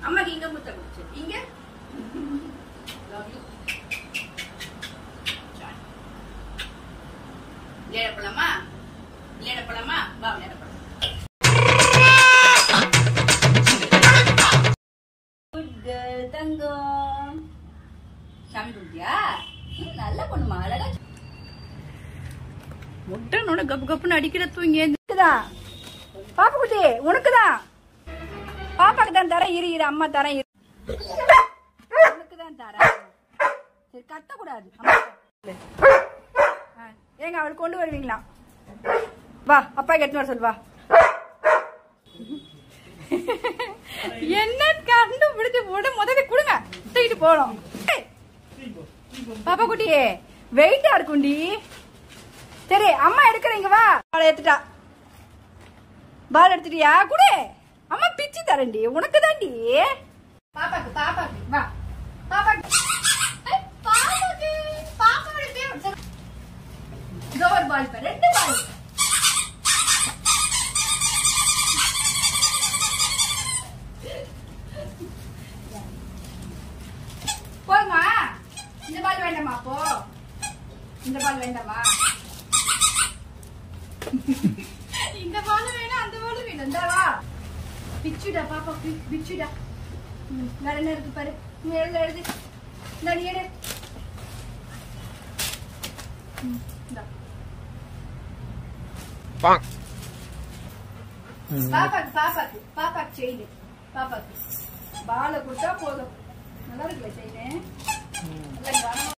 அம்மாக்கு இங்க முத்த கொடுத்து இங்க Love you. Sorry. விளையாட போலாமா விளையாட போலாமா வா விளையாட போலாம் குட் கேர்ள் தங்கம் சாமி குட்டியா நல்ல பொண்ணுமா அழகா முட்டனோட கப்பு கப்புன்னு அடிக்கிற தூங்கி தான் பாப்பா குட்டி உனக்கு தான் பாப்பாக்கு தான் தரேன் இரு இரு அம்மா தரேன் இரு உனக்கு தான் தரேன் சரி கத்தக்கூடாது அம்மா ஆ, ஏங்க அவளுக்கு கொண்டு வருவீங்களா வா அப்பா எடுத்து வர சொல்லு வா என்ன கண்டுபிடிச்சு போட்டு முதல்ல கொடுங்க தூக்கிட்டு போனோம் பாப்பா குட்டியே வெயிட்டா இருக்கும்டி சரி அம்மா எடுக்கிறீங்க வா அவளை எடுத்துட்டா பால் எடுத்துட்டியா குடு அம்மா பிச்சு தரேன்டி உனக்கு தான்டி பாப்பாக்கு பாப்பாக்கு வா பாப்பாக்கு ஐ, பாப்பாக்கு பாப்பாவோட favorite. சரி. இதோ ஒரு பால் இப்ப ரெண்டு பால் போதுமா இந்த பால் வேண்டாமா அப்போ இந்த பால் வேண்டாமா இந்த பால் வேணும் அந்த பால் வேணும் இந்த வா பிச்சுடா பாப்பா பி- பிச்சுடா ம், வேற என்ன இருக்கு பாரு நீ எழுது எழுது இந்த நீ எடு ம், இந்தா. பாப்பாக்கு பாப்பாக்கு பாப்பாக்கு செயின் பாப்பாக்கு பாலை கொடுத்தா போதும் நல்லா இருக்குல்ல செயின் நல்லா கனமா